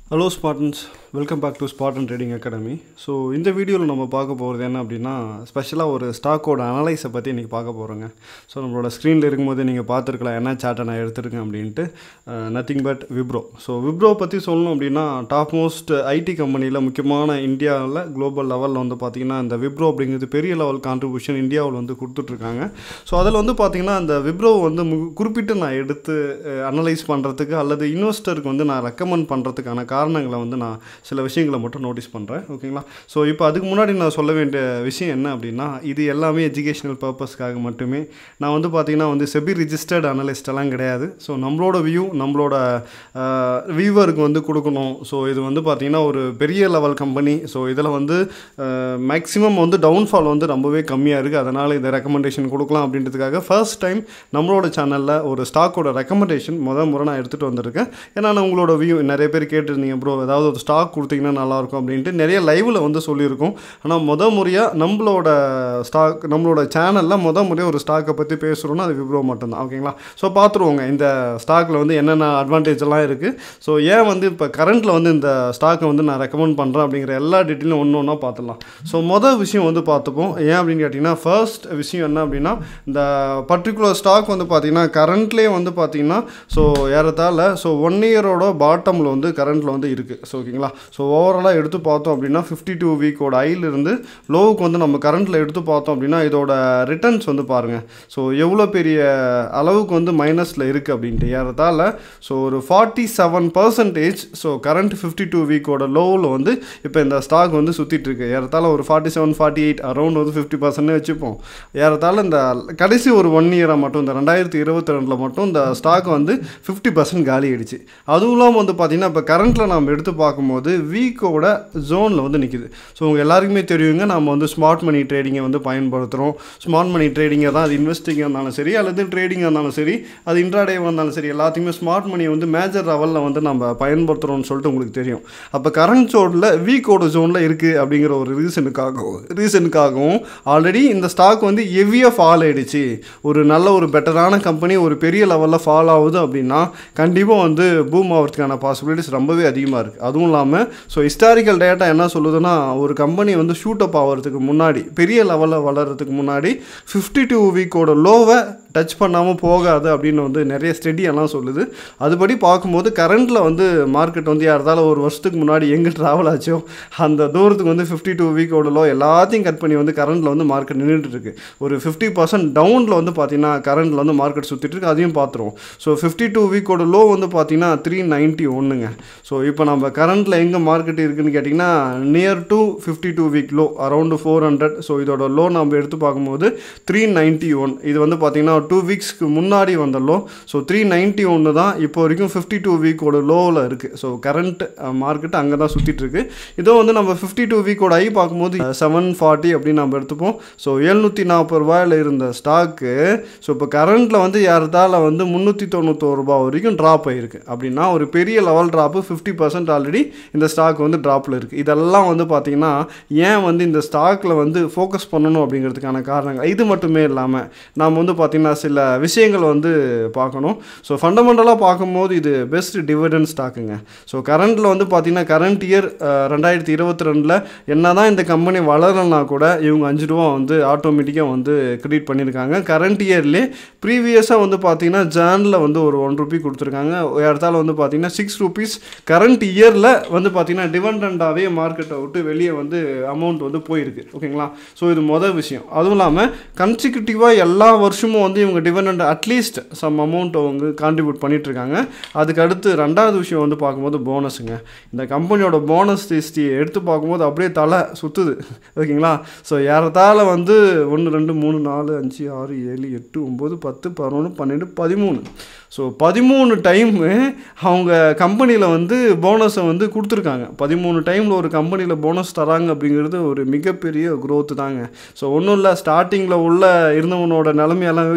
hello Spartans welcome back to Spartan trading academy so இந்த வீடியோவில் நம்ம பார்க்க போகிறது என்ன அப்படின்னா ஸ்பெஷலாக ஒரு ஸ்டாக்கோட அனலைஸை பற்றி இன்றைக்கி பார்க்க போகிறோங்க ஸோ நம்மளோட ஸ்க்ரீனில் இருக்கும்போது நீங்கள் பார்த்துருக்கலாம் என்ன சார்ட்டை நான் எடுத்திருக்கேன் அப்படின்ட்டு nothing but Wipro so Wipro பற்றி சொல்லணும் அப்படின்னா டாப் மோஸ்ட் ஐடி கம்பெனியில் முக்கியமான இந்தியாவில் குளோபல் லெவலில் வந்து பார்த்திங்கன்னா இந்த விப்ரோ அப்படிங்கிறது பெரிய லெவல் கான்ட்ரிபியூஷன் இந்தியாவில் வந்து கொடுத்துட்ருக்காங்க ஸோ அதில் வந்து பார்த்திங்கன்னா இந்த விப்ரோ வந்து மு குறிப்பிட்டு நான் எடுத்து அனலைஸ் பண்ணுறதுக்கு அல்லது இன்வெஸ்டருக்கு வந்து நான் ரெக்கமெண்ட் பண்ணுறதுக்கான காரணங்களை வந்து நான் சில விஷயங்களை மட்டும் நோட்டீஸ் பண்ணுறேன் ஓகேங்களா ஸோ இப்போ அதுக்கு முன்னாடி நான் சொல்ல வேண்டிய விஷயம் என்ன அப்படின்னா இது எல்லாமே எஜுகேஷனல் பர்பஸ்க்காக மட்டுமே நான் வந்து பார்த்திங்கன்னா வந்து செபி ரிஜிஸ்டர்ட் அனலிஸ்ட் எல்லாம் கிடையாது ஸோ நம்மளோட வியூ நம்மளோட வியூவருக்கு வந்து கொடுக்கணும் ஸோ இது வந்து பார்த்திங்கன்னா ஒரு பெரிய லெவல் கம்பெனி ஸோ இதில் வந்து மேக்ஸிமம் வந்து டவுன்ஃபால் வந்து ரொம்பவே கம்மியாக இருக்குது அதனால் இந்த ரெக்கமெண்டேஷன் கொடுக்கலாம் அப்படின்றதுக்காக ஃபர்ஸ்ட் டைம் நம்மளோட சேனலில் ஒரு ஸ்டாக்கோட ரெக்கமெண்டேஷன் முதல் முறை நான் எடுத்துகிட்டு வந்திருக்கேன் ஏன்னா நான் உங்களோட வியூ நிறைய பேர் கேட்டிருந்தீங்க ப்ரோ ஏதாவது ஒரு ஸ்டாக் கொடுத்தீங்கன்னா நல்லாயிருக்கும் அப்படின்ட்டு நிறைய லைவில் வந்து சொல்லியிருக்கோம் ஆனால் முத முறையாக நம்மளோட ஸ்டாக் நம்மளோட சேனலில் முத முறையாக ஒரு ஸ்டாக்கை பற்றி பேசுகிறோன்னா அது விப்ரோ மட்டும்தான் ஓகேங்களா ஸோ பார்த்துருவோங்க இந்த ஸ்டாக்கில் வந்து என்னென்ன அட்வான்டேஜ் எல்லாம் இருக்குது ஸோ ஏன் வந்து இப்போ கரண்ட்டில் வந்து இந்த ஸ்டாக்கை வந்து நான் ரெக்கமெண்ட் பண்ணுறேன் அப்படிங்கிற எல்லா டீட்டெயிலும் ஒன்று ஒன்றா பார்த்துடலாம் ஸோ மொதல் விஷயம் வந்து பார்த்துப்போம் ஏன் அப்படின்னு கேட்டிங்கன்னா ஃபர்ஸ்ட் விஷயம் என்ன அப்படின்னா இந்த பர்டிகுலர் ஸ்டாக் வந்து பார்த்தீங்கன்னா கரண்ட்லேயே வந்து பார்த்தீங்கன்னா ஸோ ஏறத்தாழ ஸோ ஒன் இயரோட பாட்டமில் வந்து கரண்ட்டில் வந்து இருக்குது ஸோ ஓகேங்களா ஸோ ஓவராலாக எடுத்து பார்த்தோம் அப்படின்னா ஃபிஃப்டி டூ வீக்கோட ஐயிலிருந்து லோவுக்கு வந்து நம்ம கரண்ட்டில் எடுத்து பார்த்தோம் அப்படின்னா இதோட ரிட்டர்ன்ஸ் வந்து பாருங்கள் ஸோ எவ்வளோ பெரிய அளவுக்கு வந்து மைனஸில் இருக்குது அப்படின்ட்டு ஏறத்தாழ ஸோ ஒரு forty seven percentage so current fifty two வீக்கோட லோவில் வந்து இப்போ இந்த ஸ்டாக் வந்து சுற்றிட்டு இருக்கு ஏறத்தாழ ஒரு forty seven forty eight around வந்து ஃபிஃப்டி பர்சன்ட்னு வச்சுப்போம் ஏறத்தாழ இந்த கடைசி ஒரு ஒன் இயராக மட்டும் இந்த ரெண்டாயிரத்தி இருபத்தி ரெண்டில் மட்டும் இந்த ஸ்டாக் வந்து ஃபிஃப்டி பர்சன்ட் காலி ஆயிடுச்சு அதுவும் இல்லாமல் வந்து பார்த்திங்கன்னா இப்போ கரண்ட்டில் நம்ம எடுத்து பார்க்கும்போது வீக்கோட ஜோனில் வந்து நிற்கிது ஸோ உங்கள் எல்லாருக்குமே தெரியுங்க நம்ம வந்து ஸ்மார்ட் மணி ட்ரேடிங்கை வந்து பயன்படுத்துகிறோம் ஸ்மார்ட் மணி ட்ரேடிங்கை தான் அது இன்வெஸ்டிங்காக இருந்தாலும் சரி அல்லது ட்ரேடிங்காக இருந்தாலும் சரி அது இன்ட்ராடேவாக இருந்தாலும் சரி எல்லாத்தையுமே ஸ்மார்ட் மணியை வந்து மேஜர் லெவலில் வந்து நம்ம பயன்படுத்துகிறோம்னு சொல்லிட்டு உங்களுக்கு தெரியும் அப்போ கரண்ட் ஜோனில் வீக்கோட ஜோனில் இருக்குது அப்படிங்கிற ஒரு ரீசனுக்காகவும் ரீசனுக்காகவும் ஆல்ரெடி இந்த ஸ்டாக் வந்து ஹெவியாக ஃபால் ஆகிடுச்சு ஒரு நல்ல ஒரு பெட்டரான கம்பெனி ஒரு பெரிய லெவலில் ஃபால் ஆகுது அப்படின்னா கண்டிப்பாக வந்து பூம் ஆகிறதுக்கான பாசிபிலிட்டிஸ் ரொம்பவே அதிகமாக இருக்குது அதுவும் இல்லாமல் ஸோ ஹிஸ்டாரிக்கல் டேட்டா என்ன சொல்லுதுன்னா ஒரு கம்பெனி வந்து ஷூட் அப் ஆகிறதுக்கு முன்னாடி பெரிய லெவலில் வளர்கிறதுக்கு முன்னாடி ஃபிஃப்டி டூ வீக்கோட லோவை டச் பண்ணாமல் போகாது அப்படின்னு வந்து நிறைய ஸ்டடி எல்லாம் சொல்லுது அதுபடி பார்க்கும்போது கரண்ட்டில் வந்து மார்க்கெட் வந்து யார்தால ஒரு வருஷத்துக்கு முன்னாடி எங்கே ட்ராவல் ஆச்சோ அந்த தூரத்துக்கு வந்து ஃபிஃப்டி டூ வீக்கோட லோ எல்லாத்தையும் கட் பண்ணி வந்து கரண்ட்டில் வந்து மார்க்கெட் நின்றுட்டு இருக்கு ஒரு ஃபிஃப்டி பர்சன்ட் டவுனில் வந்து பார்த்தீங்கன்னா கரண்ட்டில் வந்து மார்க்கெட் சுற்றிட்டு இருக்கு அதையும் பார்த்துருவோம் ஸோ ஃபிஃப்டி டூ வீக்கோட லோ வந்து பார்த்தீங்கன்னா த்ரீ நைன்ட்டி ஒன்றுங்க ஸோ இப்போ நம்ம கரண்ட்டில் எங்கே மார்க்கெட் இருக்குன்னு கேட்டிங்கன்னா near to fifty two week low around four hundred so இதோட லோ நம்ம எடுத்து பார்க்கும்போது த்ரீ நைன்ட்டி ஒன் இது வந்து பார்த்திங்கன்னா டூ வீக்ஸ்க்கு முன்னாடி வந்த லோ ஸோ த்ரீ நைன்ட்டி ஒன்று தான் இப்போ வரைக்கும் ஃபிஃப்டி டூ வீக்கோட லோவில் இருக்குது ஸோ கரண்ட் மார்க்கெட் அங்கே தான் சுற்றிட்டுருக்கு இதோ வந்து நம்ம ஃபிஃப்டி டூ வீக்கோட ஐ பார்க்கும்போது செவன் ஃபார்ட்டி அப்படின்னு நம்ம எடுத்துப்போம் ஸோ எழுநூற்றி நாற்பது ரூபாயில் இருந்த ஸ்டாக்கு ஸோ இப்போ கரண்ட்டில் வந்து யார்தால வந்து முந்நூற்றி தொண்ணூத்தோரு ரூபா வரைக்கும் ட்ராப் ஆகிருக்கு அப்படின்னா ஒரு பெரிய level drop fifty percent already இந்த ஸ்டாக் வந்து ட்ராப்பில் இருக்குது இதெல்லாம் வந்து பார்த்திங்கன்னா ஏன் வந்து இந்த ஸ்டாக்கில் வந்து ஃபோக்கஸ் பண்ணணும் அப்படிங்கிறதுக்கான காரணங்கள் இது மட்டுமே இல்லாமல் நாம் வந்து பார்த்திங்கன்னா சில விஷயங்கள் வந்து பார்க்கணும் ஸோ ஃபண்டமெண்டலாக பார்க்கும்போது இது பெஸ்ட் டிவிடெண்ட் ஸ்டாக்குங்க ஸோ கரண்ட்டில் வந்து பார்த்திங்கன்னா கரண்ட் இயர் ரெண்டாயிரத்தி இருபத்தி ரெண்டில் என்ன தான் இந்த கம்பெனி வளரலனா கூட இவங்க அஞ்சு ரூபா வந்து ஆட்டோமேட்டிக்காக வந்து கிரெடிட் பண்ணியிருக்காங்க கரண்ட் இயர்லேயே ப்ரீவியஸாக வந்து பார்த்திங்கன்னா ஜானில் வந்து ஒரு ஒன் ருபி கொடுத்துருக்காங்க இடத்தால வந்து பார்த்திங்கன்னா சிக்ஸ் ருபீஸ் கரண்ட் இயரில் வந்து பார்த்திங்கன்னா டிவெண்டண்டாகவே மார்க்கெட்டை விட்டு வெளியே வந்து அமௌண்ட் வந்து போயிருக்கு ஓகேங்களா ஸோ இது மொதல் விஷயம் அதுவும் இல்லாமல் கன்சிக்யூட்டிவாக எல்லா வருஷமும் வந்து இவங்க டிவெண்ட் அட்லீஸ்ட் சம் அமௌண்ட் அவங்க கான்ட்ரிபியூட் பண்ணிகிட்ருக்காங்க அதுக்கு அடுத்து ரெண்டாவது விஷயம் வந்து பார்க்கும்போது போனஸுங்க இந்த கம்பெனியோட போனஸ் ஹிஸ்ட்ரி எடுத்து பார்க்கும்போது அப்படியே தலை சுற்றுது ஓகேங்களா ஸோ ஏறத்தாழ வந்து ஒன்று ரெண்டு மூணு நாலு அஞ்சு ஆறு ஏழு எட்டு ஒம்பது பத்து பதினொன்று பன்னெண்டு பதிமூணு ஸோ பதிமூணு டைமு அவங்க கம்பெனியில் வந்து போனஸை வந்து கொடுத்துருக்காங்க பதிமூணு டைமில் ஒரு கம்பெனியில் போனஸ் தராங்க அப்படிங்கிறது ஒரு மிகப்பெரிய க்ரோத்து தாங்க ஸோ ஒன்றும் இல்லை ஸ்டார்டிங்கில் உள்ள இருந்தவனோட நிலைமையெல்லாம்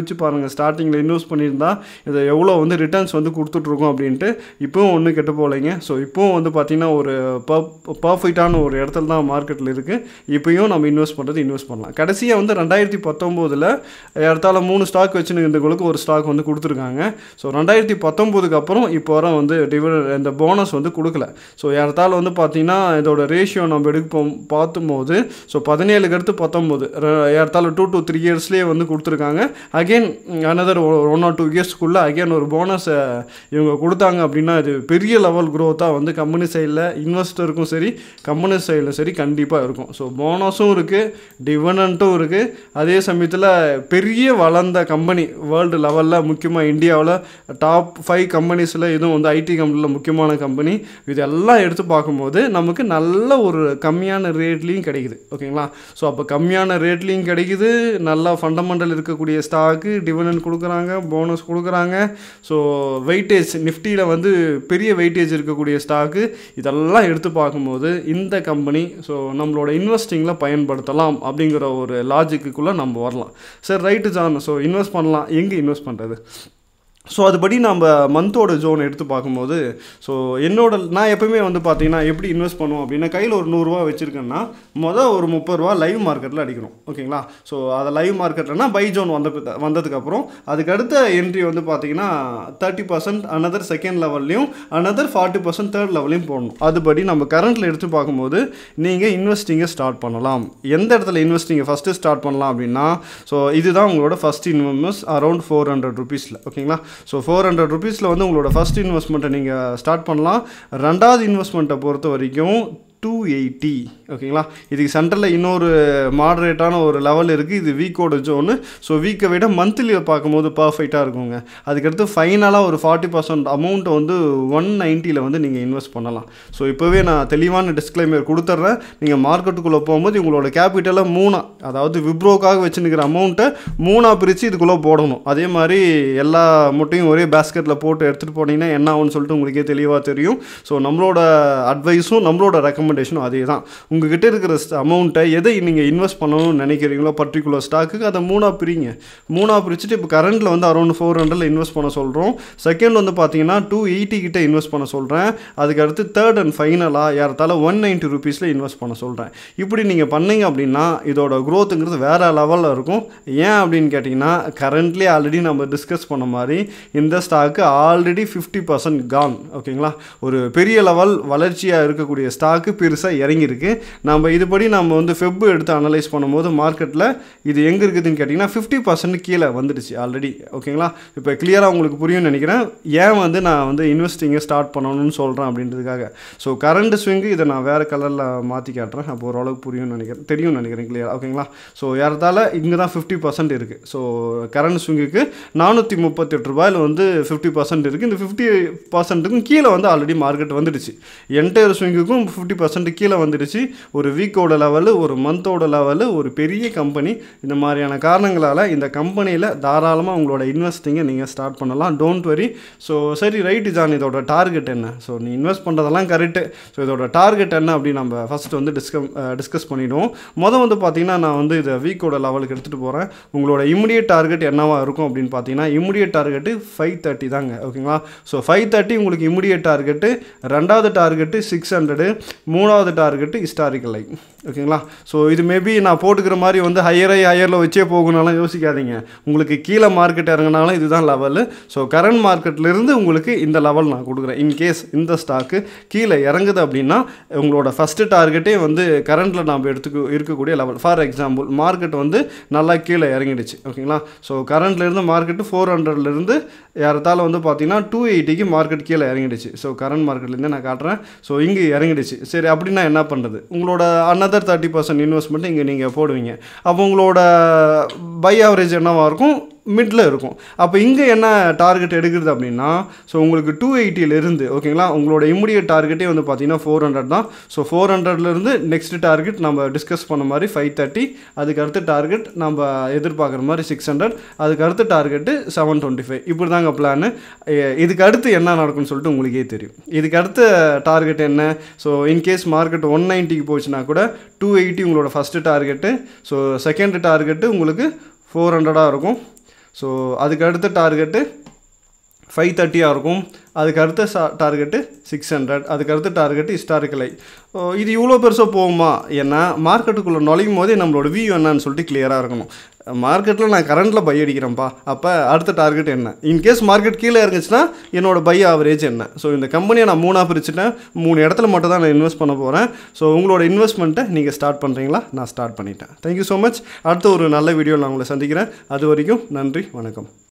யோசிச்சு பாருங்கள் ஸ்டார்டிங்கில் இன்வெஸ்ட் பண்ணியிருந்தா இதை எவ்வளோ வந்து ரிட்டர்ன்ஸ் வந்து கொடுத்துட்ருக்கோம் அப்படின்ட்டு இப்போவும் ஒன்றும் கெட்டு போகலைங்க ஸோ இப்போவும் வந்து பார்த்திங்கன்னா ஒரு பர்ஃபெக்டான ஒரு இடத்துல தான் மார்க்கெட்டில் இருக்குது இப்போயும் நம்ம இன்வெஸ்ட் பண்ணுறது இன்வெஸ்ட் பண்ணலாம் கடைசியாக வந்து ரெண்டாயிரத்தி பத்தொம்போதில் இடத்தால மூணு ஸ்டாக் வச்சுருந்தவங்களுக்கு ஒரு ஸ்டாக் வந்து கொடுத்துருக்காங்க ஸோ ரெண்டாயிரத்தி பத்தொம்போதுக்கு அப்புறம் இப்போ வர வந்து டிவிடன் இந்த போனஸ் வந்து கொடுக்கல ஸோ இடத்தால வந்து பார்த்திங்கன்னா இதோட ரேஷியோ நம்ம எடுப்போம் பார்த்தும்போது ஸோ பதினேழுக்கு அடுத்து பத்தொம்போது இடத்தால டூ டு த்ரீ இயர்ஸ்லேயே வந்து கொடுத்துருக்காங்க again another one or two இயர்ஸ்க்குள்ளே அகெயின் ஒரு போனஸை இவங்க கொடுத்தாங்க அப்படின்னா இது பெரிய லெவல் க்ரோத்தாக வந்து கம்பெனி சைடில் இன்வெஸ்டருக்கும் சரி கம்பெனி சைடில் சரி கண்டிப்பாக இருக்கும் ஸோ போனஸும் இருக்குது டிவிடண்ட்டும் இருக்குது அதே சமயத்தில் பெரிய வளர்ந்த கம்பெனி வேர்ல்டு லெவலில் முக்கியமாக இந்தியாவில் டாப் ஃபைவ் கம்பெனிஸில் இதுவும் வந்து ஐடி கம்பெனியில் முக்கியமான கம்பெனி இதெல்லாம் எடுத்து பார்க்கும்போது நமக்கு நல்ல ஒரு கம்மியான ரேட்லேயும் கிடைக்குது ஓகேங்களா ஸோ அப்போ கம்மியான ரேட்லேயும் கிடைக்குது நல்லா ஃபண்டமெண்டல் இருக்கக்கூடிய ஸ்டாக்கு டிவிடெண்ட் கொடுக்குறாங்க போனஸ் கொடுக்குறாங்க ஸோ வெயிட்டேஜ் நிஃப்டியில் வந்து பெரிய வெயிட்டேஜ் இருக்கக்கூடிய ஸ்டாக்கு இதெல்லாம் எடுத்து பார்க்கும்போது இந்த கம்பெனி ஸோ நம்மளோட இன்வெஸ்டிங்கில் பயன்படுத்தலாம் அப்படிங்கிற ஒரு லாஜிக்குள்ளே நம்ம வரலாம் சரி ரைட்டு ஜான் ஸோ இன்வெஸ்ட் பண்ணலாம் எங்கே இன்வெஸ்ட் பண்ணுறது ஸோ அதுபடி நம்ம மந்தோட ஜோன் எடுத்து பார்க்கும்போது ஸோ என்னோட நான் எப்பவுமே வந்து பார்த்தீங்கன்னா எப்படி இன்வெஸ்ட் பண்ணுவோம் அப்படின்னா கையில் ஒரு நூறுரூவா வச்சுருக்கேன்னா மொதல் ஒரு முப்பது ரூபா லைவ் மார்க்கெட்டில் அடிக்கணும் ஓகேங்களா ஸோ அதை லைவ் மார்க்கெட்லனா பை ஜோன் வந்த வந்ததுக்கப்புறம் அதுக்கு அடுத்த என்ட்ரி வந்து பார்த்தீங்கன்னா தேர்ட்டி பர்சன்ட் அனதர் செகண்ட் லெவல்லையும் அனதர் ஃபார்ட்டி பர்சன்ட் தேர்ட் லெவலையும் போடணும் அதுபடி நம்ம கரண்ட்டில் எடுத்து பார்க்கும்போது நீங்கள் இன்வெஸ்டிங்கை ஸ்டார்ட் பண்ணலாம் எந்த இடத்துல இன்வெஸ்டிங்கை ஃபஸ்ட்டு ஸ்டார்ட் பண்ணலாம் அப்படின்னா ஸோ இதுதான் உங்களோட first invest around four hundred ருபீஸில் ஓகேங்களா ஸோ ஃபோர் ஹண்ட்ரட் ருபீஸில் வந்து உங்களோட ஃபஸ்ட் இன்வெஸ்ட்மெண்ட்டை நீங்கள் ஸ்டார்ட் பண்ணலாம் ரெண்டாவது இன்வெஸ்ட்மெண்ட்டை பொறுத்த வரைக்கும் டூ எயிட்டி ஓகேங்களா இதுக்கு சென்டரில் இன்னொரு மாடரேட்டான ஒரு லெவல் இருக்குது இது வீக்கோட ஜோனு ஸோ வீக்கை விட மந்த்லியில் பார்க்கும்போது பர்ஃபெக்டாக இருக்குங்க அதுக்கடுத்து ஃபைனலாக ஒரு ஃபார்ட்டி பர்சன்ட் அமௌண்ட்டை வந்து ஒன் நைன்ட்டியில் வந்து நீங்கள் இன்வெஸ்ட் பண்ணலாம் ஸோ இப்போவே நான் தெளிவான டிஸ்க்ளைமர் கொடுத்துட்றேன் நீங்கள் மார்க்கெட்டுக்குள்ளே போகும்போது உங்களோட கேபிட்டலை மூணாக அதாவது விப்ரோக்காக வச்சுருக்கிற அமௌண்ட்டை மூணாக பிரித்து இதுக்குள்ளே போடணும் அதே மாதிரி எல்லா முட்டையும் ஒரே பேஸ்கெட்டில் போட்டு எடுத்துகிட்டு போனீங்கன்னா என்ன ஆகும்னு சொல்லிட்டு உங்களுக்கே தெளிவாக தெரியும் ஸோ நம்மளோட அட்வைஸும் நம்மளோட ரெக்கமெண்டேஷனும் அதே தான் உங்ககிட்ட இருக்கிற அமௌண்ட்டை எதை நீங்கள் இன்வெஸ்ட் பண்ணணும்னு நினைக்கிறீங்களோ பர்டிகுலர் ஸ்டாக்குக்கு அதை மூணாக பிரிங்க மூணாக பிரிச்சுட்டு இப்போ கரண்ட்டில் வந்து அரௌண்ட் ஃபோர் ஹண்ட்ரடில் இன்வெஸ்ட் பண்ண சொல்கிறோம் செகண்ட் வந்து பார்த்தீங்கன்னா டூ எயிட்டி கிட்ட இன்வெஸ்ட் பண்ண சொல்கிறேன் அதுக்கு அடுத்து தேர்ட் அண்ட் ஃபைனலாக யார்த்தால ஒன் நைன்ட்டி ருபீஸில் இன்வெஸ்ட் பண்ண சொல்கிறேன் இப்படி நீங்கள் பண்ணீங்க அப்படின்னா இதோட க்ரோத்துங்கிறது வேறு லெவலில் இருக்கும் ஏன் அப்படின்னு கேட்டிங்கன்னா கரண்ட்லி ஆல்ரெடி நம்ம டிஸ்கஸ் பண்ண மாதிரி இந்த stock already fifty percent gone ஓகேங்களா ஒரு பெரிய லெவல் வளர்ச்சியாக இருக்கக்கூடிய ஸ்டாக்கு பெருசாக இறங்கியிருக்கு நம்ம இதுபடி நம்ம வந்து ஃபெப் எடுத்து அனலைஸ் பண்ணும்போது மார்க்கெட்டில் இது எங்கே இருக்குதுன்னு கேட்டிங்கன்னா ஃபிஃப்டி பர்சன்ட் கீழே வந்துடுச்சு ஆல்ரெடி ஓகேங்களா இப்போ கிளியராக உங்களுக்கு புரியும்னு நினைக்கிறேன் ஏன் வந்து நான் வந்து இன்வெஸ்டிங்கை ஸ்டார்ட் பண்ணணும்னு சொல்கிறேன் அப்படின்றதுக்காக ஸோ கரண்ட் ஸ்விங்கு இதை நான் வேறு கலரில் மாற்றி காட்டுறேன் அப்போ ஓரளவுக்கு புரியும்னு நினைக்கிறேன் தெரியும்னு நினைக்கிறேன் கிளியர் ஓகேங்களா ஸோ ஏறத்தால இங்கே தான் ஃபிஃப்டி பர்சன்ட் இருக்குது ஸோ கரண்ட் ஸ்விங்குக்கு நானூற்றி முப்பத்தெட்டு ரூபாயில் வந்து ஃபிஃப்டி பர்சன்ட் இருக்குது இந்த ஃபிஃப்டி பர்சன்ட்டுக்கும் கீழே வந்து ஆல்ரெடி மார்க்கெட் வந்துடுச்சு என்டையர் ஸ்விங்குக்கும் ஃபிஃப்டி பர்சன்ட் கீழே வந்துடுச்சு ஒரு வீக்கோட லெவலு ஒரு மந்தோட லெவலு ஒரு பெரிய கம்பெனி இந்த மாதிரியான காரணங்களால் இந்த கம்பெனியில் தாராளமாக உங்களோட இன்வெஸ்டிங்கை நீங்கள் ஸ்டார்ட் பண்ணலாம் டோன்ட் வரி ஸோ சரி ரைட்டு ஜான் இதோட டார்கெட் என்ன ஸோ நீ இன்வெஸ்ட் பண்ணுறதெல்லாம் கரெக்டு ஸோ இதோட டார்கெட் என்ன அப்படின்னு நம்ம ஃபஸ்ட் வந்து டிஸ்கம் டிஸ்கஸ் பண்ணிவிடுவோம் மொதல் வந்து பார்த்தீங்கன்னா நான் வந்து இதை வீக்கோட லெவலுக்கு எடுத்துகிட்டு போகிறேன் உங்களோட இமிடியட் டார்கெட் என்னவா இருக்கும் அப்படின்னு பார்த்தீங்கன்னா இமிடியட் டார்கெட்டு ஃபைவ் தேர்ட்டி தாங்க ஓகேங்களா ஸோ ஃபைவ் தேர்ட்டி உங்களுக்கு இமிடியட் டார்கெட்டு ரெண்டாவது டார்கெட்டு சிக்ஸ் ஹண்ட்ரடு மூணாவது டார்கெட்டு ஹிஸ்டாரிக்கல் லைக் ஓகேங்களா ஸோ இது மேபி நான் போட்டுக்கிற மாதிரி வந்து ஹையர் ஐ ஹையரில் வச்சே போகணும்னாலும் யோசிக்காதீங்க உங்களுக்கு கீழே மார்க்கெட் இறங்கினாலும் இதுதான் லெவலு ஸோ கரண்ட் மார்க்கெட்லேருந்து உங்களுக்கு இந்த லெவல் நான் கொடுக்குறேன் இன்கேஸ் இந்த ஸ்டாக்கு கீழே இறங்குது அப்படின்னா உங்களோட ஃபஸ்ட்டு டார்கெட்டே வந்து கரண்ட்டில் நாம் எடுத்துக்க இருக்கக்கூடிய லெவல் ஃபார் எக்ஸாம்பிள் மார்க்கெட் வந்து நல்லா கீழே இறங்கிடுச்சு ஓகேங்களா ஸோ கரண்ட்லேருந்து மார்க்கெட்டு ஃபோர் ஹண்ட்ரட்லேருந்து யாரத்தால் வந்து பார்த்தீங்கன்னா டூ எயிட்டிக்கு மார்க்கெட் கீழே இறங்கிடுச்சு ஸோ கரண்ட் மார்க்கெட்லேருந்து நான் காட்டுறேன் ஸோ இங்கே இறங்கிடுச்சு சரி அப்படின்னா என்ன பண்ணுறது உங்களோட அனதர் தேர்ட்டி பர்சன்ட் இன்வெஸ்ட்மெண்ட் இங்கே நீங்கள் போடுவீங்க அப்போ உங்களோட பை ஆவரேஜ் என்னவாக இருக்கும் மிடில் இருக்கும் அப்போ இங்கே என்ன டார்கெட் எடுக்கிறது அப்படின்னா ஸோ உங்களுக்கு டூ எயிட்டியிலிருந்து ஓகேங்களா உங்களோட இம்மிடியட் டார்கெட்டே வந்து பார்த்தீங்கன்னா ஃபோர் ஹண்ட்ரட் தான் ஸோ ஃபோர் ஹண்ட்ரட்லேருந்து நெக்ஸ்ட் டார்கெட் நம்ம டிஸ்கஸ் பண்ண மாதிரி ஃபைவ் தேர்ட்டி அதுக்கு அடுத்த டார்கெட் நம்ம எதிர்பார்க்குற மாதிரி சிக்ஸ் ஹண்ட்ரட் அதுக்கு அடுத்த டார்கெட்டு செவன் டுவெண்ட்டி ஃபைவ் இப்படி தாங்க பிளானு இதுக்கு அடுத்து என்ன நடக்கும்னு சொல்லிட்டு உங்களுக்கே தெரியும் இதுக்கு அடுத்த டார்கெட் என்ன ஸோ இன்கேஸ் மார்க்கெட் ஒன் நைன்ட்டிக்கு போச்சுன்னா கூட டூ எயிட்டி உங்களோட first target so second target உங்களுக்கு ஃபோர் ஹண்ட்ரடாக இருக்கும் ஸோ அதுக்கு அடுத்த டார்கெட்டு ஃபைவ் தேர்ட்டியாக இருக்கும் அதுக்கு அடுத்த சா டார்கெட்டு சிக்ஸ் ஹண்ட்ரட் அதுக்கு அடுத்த டார்கெட்டு ஹிஸ்டாரிக்கல் ஐ இது இவ்வளோ பெருசாக போகுமா ஏன்னா மார்க்கெட்டுக்குள்ளே நுழையும் போதே நம்மளோட வியூ என்னன்னு சொல்லிட்டு கிளியராக இருக்கணும் மார்க்கெட்டில் நான் கரண்ட்டில் பை அடிக்கிறேன்ப்பா அப்போ அடுத்த டார்கெட் என்ன இன்கேஸ் மார்க்கெட் கீழே இருந்துச்சுன்னா என்னோட பை ஆவரேஜ் என்ன ஸோ இந்த கம்பெனியை நான் மூணாக பிரிச்சுட்டேன் மூணு இடத்துல மட்டும் தான் நான் இன்வெஸ்ட் பண்ண போகிறேன் ஸோ உங்களோட இன்வெஸ்ட்மெண்ட்டை நீங்கள் ஸ்டார்ட் பண்ணுறீங்களா நான் ஸ்டார்ட் பண்ணிட்டேன் தேங்க்யூ ஸோ மச் அடுத்த ஒரு நல்ல வீடியோ நான் உங்களை சந்திக்கிறேன் அது வரைக்கும் நன்றி வணக்கம்